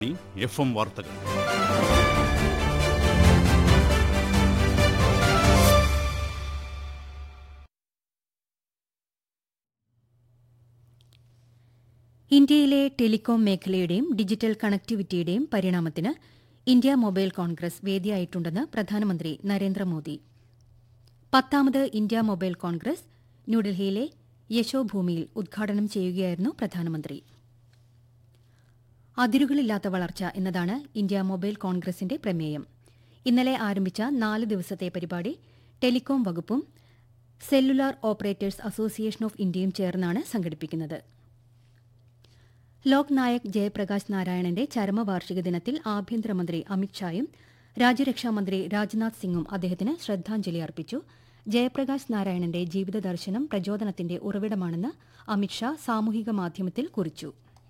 F M വാർത്തകൾ ഇന്ത്യയിലെ telecom മേഖലയുടെയും ഡിജിറ്റൽ കണക്ടിവിറ്റിയുടെയും പരിണാമത്തിന് ഇന്ത്യ മൊബൈൽ കോൺഗ്രസ് വേദിയായിട്ടുണ്ടെന്ന് പ്രധാനമന്ത്രി നരേന്ദ്രമോദി പത്താമത് ഇന്ത്യ മൊബൈൽ കോൺഗ്രസ് ന്യൂഡൽഹിയിലെ യശോഭൂമിയിൽ ഉദ്ഘാടനം ചെയ്യുകയായിരുന്നു പ്രധാനമന്ത്രി അതിരുകളില്ലാത്ത വളർച്ച എന്നതാണ് ഇന്ത്യ മൊബൈൽ കോൺഗ്രസിന്റെ പ്രമേയം ഇന്നലെ ആരംഭിച്ച നാല് ദിവസത്തെ പരിപാടി ടെലികോം വകുപ്പും സെല്ലുലാർ ഓപ്പറേറ്റേഴ്സ് അസോസിയേഷൻ ഓഫ് ഇന്ത്യയും ചേർന്നാണ് സംഘടിപ്പിക്കുന്നത് ലോക് നായക് ജയപ്രകാശ് നാരായണന്റെ ചരമവാർഷിക ദിനത്തിൽ ആഭ്യന്തരമന്ത്രി അമിത്ഷായും രാജ്യരക്ഷാമന്ത്രി രാജ്നാഥ് സിംഗും അദ്ദേഹത്തിന് ശ്രദ്ധാഞ്ജലി അർപ്പിച്ചു ജയപ്രകാശ് നാരായണന്റെ ജീവിത ദർശനം പ്രചോദനത്തിന്റെ ഉറവിടമാണെന്ന് അമിത്ഷാ സാമൂഹിക മാധ്യമത്തിൽ കുറിച്ചു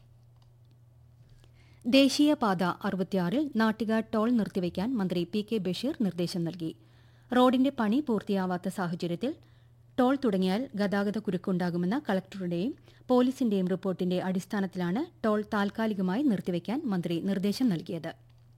ദേശീയപാത അറുപത്തിയാറിൽ നാട്ടിക ടോൾ നിർത്തിവെക്കാൻ മന്ത്രി പി കെ ബഷീർ നിർദ്ദേശം നൽകി റോഡിന്റെ പണി പൂർത്തിയാവാത്ത സാഹചര്യത്തിൽ ടോൾ തുടങ്ങിയാൽ ഗതാഗത കുരുക്കുണ്ടാകുമെന്ന കളക്ടറുടെയും പോലീസിന്റെയും റിപ്പോർട്ടിന്റെ അടിസ്ഥാനത്തിലാണ് ടോൾ താൽക്കാലികമായി നിർത്തിവെക്കാൻ മന്ത്രി നിർദ്ദേശം നൽകിയത്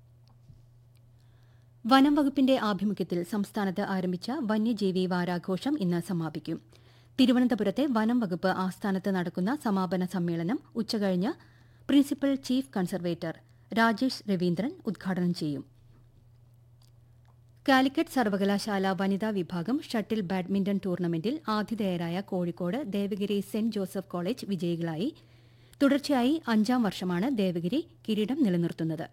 വനം വകുപ്പിന്റെ ആഭിമുഖ്യത്തിൽ സംസ്ഥാനത്ത് ആരംഭിച്ച വന്യജീവി വാരാഘോഷം ഇന്ന് സമാപിക്കും തിരുവനന്തപുരത്തെ വനം വകുപ്പ് ആസ്ഥാനത്ത് നടക്കുന്ന സമാപന സമ്മേളനം ഉച്ചകഴിഞ്ഞ് principal chief conservator Rajesh Raveendran ഉദ്ഘാടനം ചെയ്യും കാലിക്കറ്റ് സർവകലാശാല വനിതാ വിഭാഗം ഷട്ടിൽ ബാഡ്മിന്റൺ ടൂർണമെന്റിൽ ആതിഥേയരായ കോഴിക്കോട് ദേവഗിരി സെന്റ് ജോസഫ് കോളേജ് വിജയികളായി തുടർച്ചയായി അഞ്ചാം വർഷമാണ് ദേവഗിരി കിരീടം നിലനിർത്തുന്നത്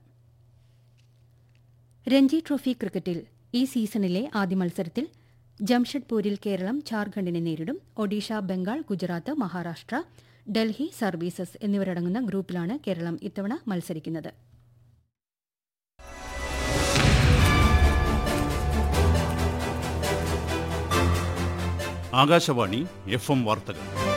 രഞ്ജി ട്രോഫി ക്രിക്കറ്റിൽ ഈ സീസണിലെ ആദ്യ മത്സരത്തിൽ ജംഷഡ്പൂരിൽ കേരളം ഝാർഖണ്ഡിനെ നേരിടും ഒഡീഷ ബംഗാൾ ഗുജറാത്ത് മഹാരാഷ്ട്ര ഡൽഹി സർവീസസ് എന്നിവരടങ്ങുന്ന ഗ്രൂപ്പിലാണ് കേരളം ഇത്തവണ മത്സരിക്കുന്നത് ആകാശവാണി എഫ് എം വാർത്തകൾ